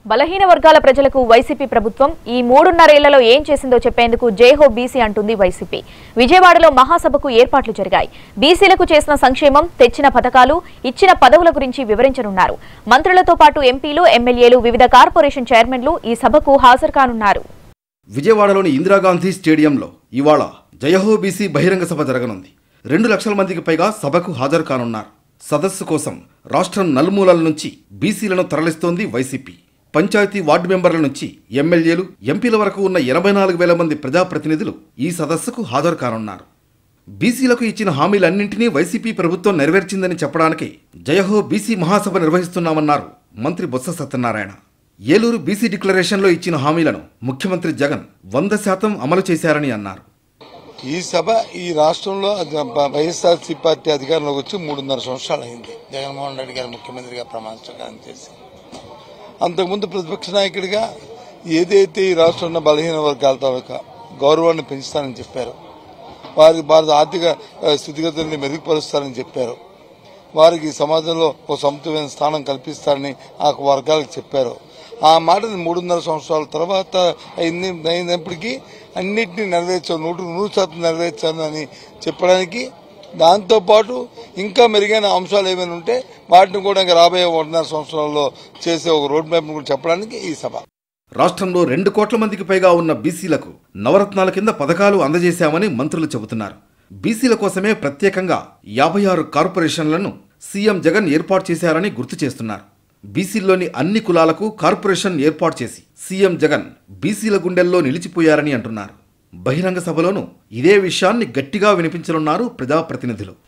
బలహీన వర్గాల ప్రజలకు వైసీపీ ప్రభుత్వం ఈ మూడున్నరేళ్లలో ఏం చేసిందో చెప్పేందుకు జేహో బీసీ అంటుంది వైసీపీ విజయవాడలో మహాసభకు ఏర్పాట్లు జరిగాయి బీసీలకు చేసిన సంక్షేమం తెచ్చిన పథకాలు ఇచ్చిన పదవుల గురించి వివరించనున్నారు మంత్రులతో పాటు ఎంపీలు ఎమ్మెల్యేలు వివిధ కార్పొరేషన్ చైర్మన్లు ఈ సభకు హాజరు కానున్నారు విజయవాడలోని ఇందిరాగాంధీ స్టేడియంలో ఇవాళ జయహో బీసీ బహిరంగ సభ జరగనుంది రెండు లక్షల మందికి పైగా సభకు హాజరు కానున్నారు సదస్సు కోసం రాష్ట్రం నలుమూలల నుంచి బీసీలను తరలిస్తోంది వైసీపీ పంచాయతీ వార్డు మెంబర్ల నుంచి ఎమ్మెల్యేలు ఎంపీల వరకు ఉన్న ఎనభై నాలుగు వేల మంది ప్రజాప్రతినిధులు ఈ సదస్సుకు హాజరు కానున్నారు బీసీలకు ఇచ్చిన హామీలన్నింటినీ వైసీపీ ప్రభుత్వం నెరవేర్చిందని చెప్పడానికి జయహో బీసీ మహాసభ నిర్వహిస్తున్నామన్నారు మంత్రి బొత్స సత్యనారాయణ ఏలూరు బీసీ డిక్లరేషన్లో ఇచ్చిన హామీలను ముఖ్యమంత్రి జగన్ వంద శాతం అమలు చేశారని అన్నారు ఈ సభ ఈ రాష్ట్రంలో వైఎస్ఆర్సీ పార్టీ అధికారంలోకి వచ్చి మూడున్నర సంవత్సరాలు అయింది జగన్మోహన్ రెడ్డి గారు ముఖ్యమంత్రిగా ప్రమాణ స్వీకారం చేసి అంతకుముందు ప్రతిపక్ష నాయకుడిగా ఏదైతే ఈ రాష్ట్రంలో బలహీన వర్గాల తాలూకా గౌరవాన్ని పెంచుతానని చెప్పారు వారి భారత ఆర్థిక ఆ, స్థితిగతుల్ని మెరుగుపరుస్తారని చెప్పారు వారికి సమాజంలో ఒక సమతుల్యమైన స్థానం కల్పిస్తారని ఆ వర్గాలకు చెప్పారు ఆ మాటని మూడున్నర సంవత్సరాల తర్వాత అయింది అయినప్పటికీ అన్నింటినీ నెరవేర్చాను నూట నూరు శాతం నెరవేర్చాను అని చెప్పడానికి దాంతోపాటు ఇంకా మెరుగైన అంశాలు ఏమైనా ఉంటే వాటిని కూడా ఇంకా రాబోయే ఒకటిన్నర సంవత్సరాల్లో చేసే ఒక రోడ్ మ్యాప్ కూడా చెప్పడానికి ఈ సభ రాష్ట్రంలో రెండు కోట్ల మందికి పైగా ఉన్న బీసీలకు నవరత్నాల కింద పథకాలు అందజేశామని మంత్రులు చెబుతున్నారు బీసీల కోసమే ప్రత్యేకంగా యాభై ఆరు కార్పొరేషన్లను సీఎం జగన్ ఏర్పాటు చేశారని గుర్తు చేస్తున్నారు బీసీల్లోని అన్ని కులాలకు కార్పొరేషన్ ఏర్పాటు చేసి సీఎం జగన్ బీసీల గుండెల్లో నిలిచిపోయారని అంటున్నారు బహిరంగ సభలోనూ ఇదే విషయాన్ని గట్టిగా వినిపించనున్నారు ప్రజాప్రతినిధులు